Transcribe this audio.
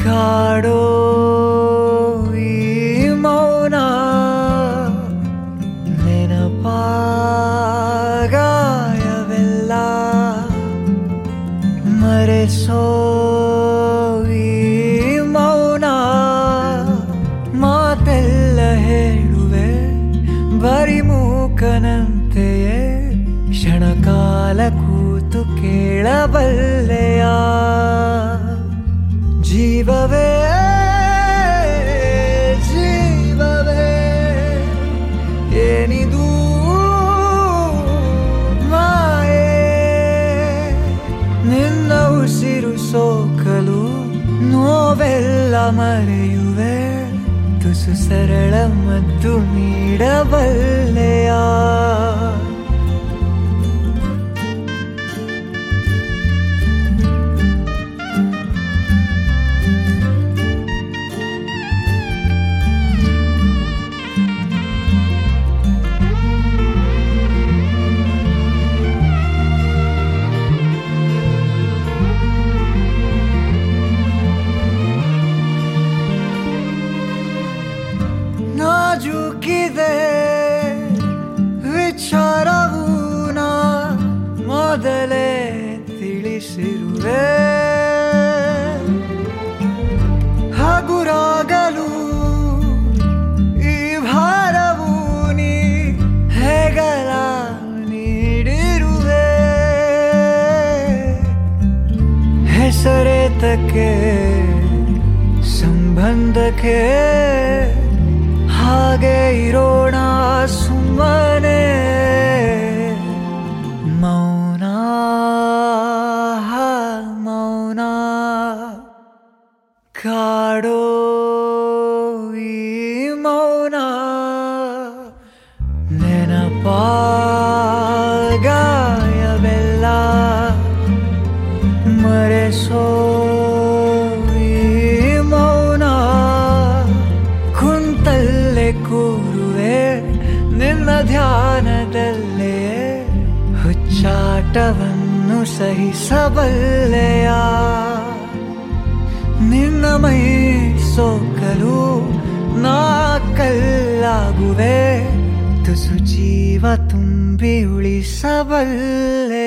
ಕಾಡೋ ಈ ಮೌನ ನೆನಪಾಗಾಯವೆಲ್ಲ ಮರೆಸೋ ಈ ಮೌನ ಮಾತೆಲ್ಲ ಹೇಳುವೆ ಬರಿ ಮೂಕನಂತೆಯೇ ಕ್ಷಣಕಾಲ ಕೂತು ಕೇಳಬಲ್ಲೆಯ ಜೀವವೇ ಜೀವವೇ ಏನಿದು ಮಾಯೆ ನಿನ್ನ ಉಸಿರು ಸೋಕಲು ನೋವೆಲ್ಲ ಮರೆಯುವೆ ತುಸು ಸರಳ ಮದ್ದು ನೀಡಬಲ್ಲೆಯ ನಾಜೂಕಿದೆ ವಿಚಾರವು ನಾ ಮೊದಲೇ ತಿಳಿಸಿರುವೆ ಹಗುರಾಗಲು ಈ ಭಾರವು ನೀ ಹೆಗಲ ನೀಡಿರುವೆ ಹೆಸರೇತಕ್ಕೆ ಸಂಬಂಧಕ್ಕೆ ಹಾಗೆ ಇರೋಣ ಸುಮ್ಮನೆ ಮೌನ ಮೌನ ಕಾಡೋ ಈ ಮೌನ ನೆನಪಾಗಾಯವೆಲ್ಲ ಮರೆಸೋ ಈ ಮೌನ ಕುಂತಲ್ಲೇ ಕೂರುವೆ ನಿನ್ನ ಧ್ಯಾನದಲ್ಲೇ ಹುಚ್ಚಾಟವನ್ನು ಸಹಿಸಬಲ್ಲೆಯ ನಿನ್ನ ಮೈ ಸೋಕಲು ನಾ ಕಲ್ಲಾಗುವೆ ತುಸು ಜೀವ ತುಂಬಿ ಉಳಿಸಬಲ್ಲೆ